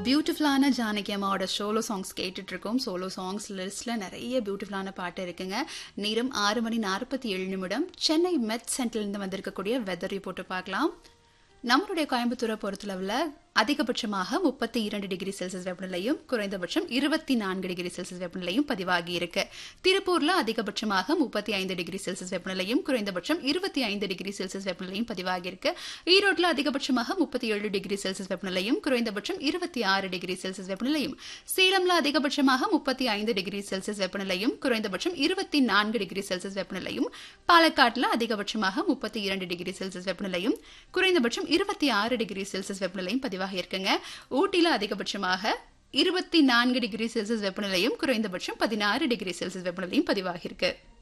பியூட்டிஃபுல்லான ஜானகி அம்மாவோட solo songs கேட்டுட்டு இருக்கோம் சோலோ சாங்ஸ் லிஸ்ட்ல நிறைய பியூட்டிஃபுல்லான பாட்டு இருக்குங்க நேரம் ஆறு மணி நாற்பத்தி ஏழு நிமிடம் சென்னை மெட் சென்டர்லேருந்து வந்திருக்கக்கூடிய வெதர் ரிப்போர்ட்டை பார்க்கலாம் நம்மளுடைய கோயம்புத்தூரை பொறுத்தளவில் அதிகபட்சமாக முப்பத்தி இரண்டு டிகிரி செல்சியஸ் வெப்பநிலையும் குறைந்தபட்சம் இருபத்தி நான்கு டிகிரி செல்சியஸ் வெப்பநிலையும் பதிவாகி இருக்கு திருப்பூர்ல அதிகபட்சமாக முப்பத்தி ஐந்து டிகிரி செல்சியஸ் வெப்பநிலையும் குறைந்தபட்சம் இருபத்தி ஐந்து டிகிரி செல்சியஸ் வெப்பநிலையும் பதிவாகி இருக்கு ஈரோட்டில் அதிகபட்சமாக முப்பத்தி ஏழு டிகிரி செல்சியஸ் வெப்பநிலையும் குறைந்தபட்சம் இருபத்தி ஆறு டிகிரி செல்சியஸ் வெப்பநிலையும் சேலம்ல அதிகபட்சமாக முப்பத்தி ஐந்து டிகிரி செல்சியஸ் வெப்பநிலையும் குறைந்தபட்சம் இருபத்தி நான்கு டிகிரி செல்சியஸ் வெப்பநிலையும் பாலக்காட்டில் அதிகபட்சமாக முப்பத்தி இரண்டு டிகிரி செல்சியஸ் வெப்பநிலையும் குறைந்தபட்சம் இருபத்தி ஆறு டிகிரி செல்சியஸ் வெப்பநிலையும் பதிவாக இருக்குங்க ஊட்டியில் அதிகபட்சமாக இருபத்தி நான்கு டிகிரி செல்சியஸ் வெப்பநிலையும் குறைந்தபட்சம் பதினாறு டிகிரி செல்சியஸ் வெப்பநிலையும் பதிவாகியிருக்கு